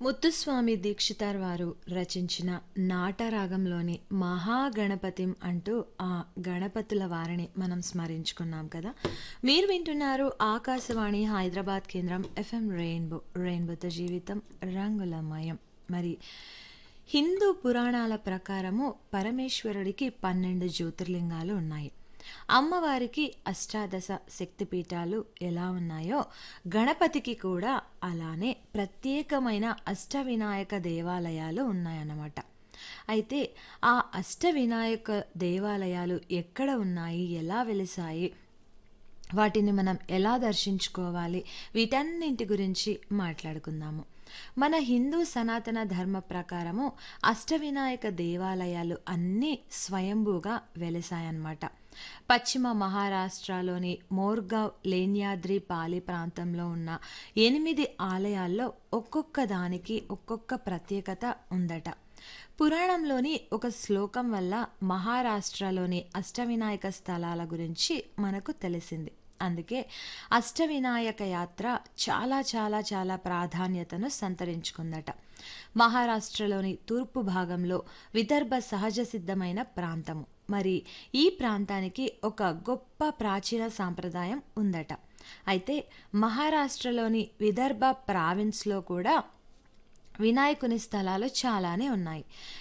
ముత్తుస్వామి దీక్షితార్ వారు రచించిన నాటరాగంలోని మహాగణపతిం అంటూ ఆ గణపతుల వారిని మనం స్మరించుకున్నాం కదా మీరు వింటున్నారు ఆకాశవాణి హైదరాబాద్ కేంద్రం ఎఫ్ఎం రెయిన్బో రెయిన్బోతో జీవితం రంగులమయం మరి హిందూ పురాణాల ప్రకారము పరమేశ్వరుడికి పన్నెండు జ్యోతిర్లింగాలు ఉన్నాయి అమ్మవారికి అష్టాదశ శక్తిపీఠాలు ఎలా ఉన్నాయో గణపతికి కూడా అలానే ప్రత్యేకమైన అష్టవినాయక దేవాలయాలు ఉన్నాయన్నమాట అయితే ఆ అష్టవినాయక దేవాలయాలు ఎక్కడ ఉన్నాయి ఎలా వెలిసాయి వాటిని మనం ఎలా దర్శించుకోవాలి వీటన్నింటి గురించి మాట్లాడుకుందాము మన హిందూ సనాతన ధర్మ ప్రకారము అష్టవినాయక దేవాలయాలు అన్నీ స్వయంభూగా వెలిసాయన్నమాట పశ్చిమ మహారాష్ట్రలోని మోర్గావ్ లేన్యాద్రి పాలి ప్రాంతంలో ఉన్న ఎనిమిది ఆలయాల్లో ఒక్కొక్క దానికి ఒక్కొక్క ప్రత్యేకత ఉందట పురాణంలోని ఒక శ్లోకం వల్ల మహారాష్ట్రలోని అష్టవినాయక స్థలాల గురించి మనకు తెలిసింది అందుకే అష్టవినాయక యాత్ర చాలా చాలా చాలా ప్రాధాన్యతను సంతరించుకుందట మహారాష్ట్రలోని తూర్పు భాగంలో విదర్భ సహజ సిద్ధమైన ప్రాంతము మరి ఈ ప్రాంతానికి ఒక గొప్ప ప్రాచీన సాంప్రదాయం ఉందట అయితే మహారాష్ట్రలోని విదర్భ ప్రావిన్స్లో కూడా వినాయకుని స్థలాలు చాలానే ఉన్నాయి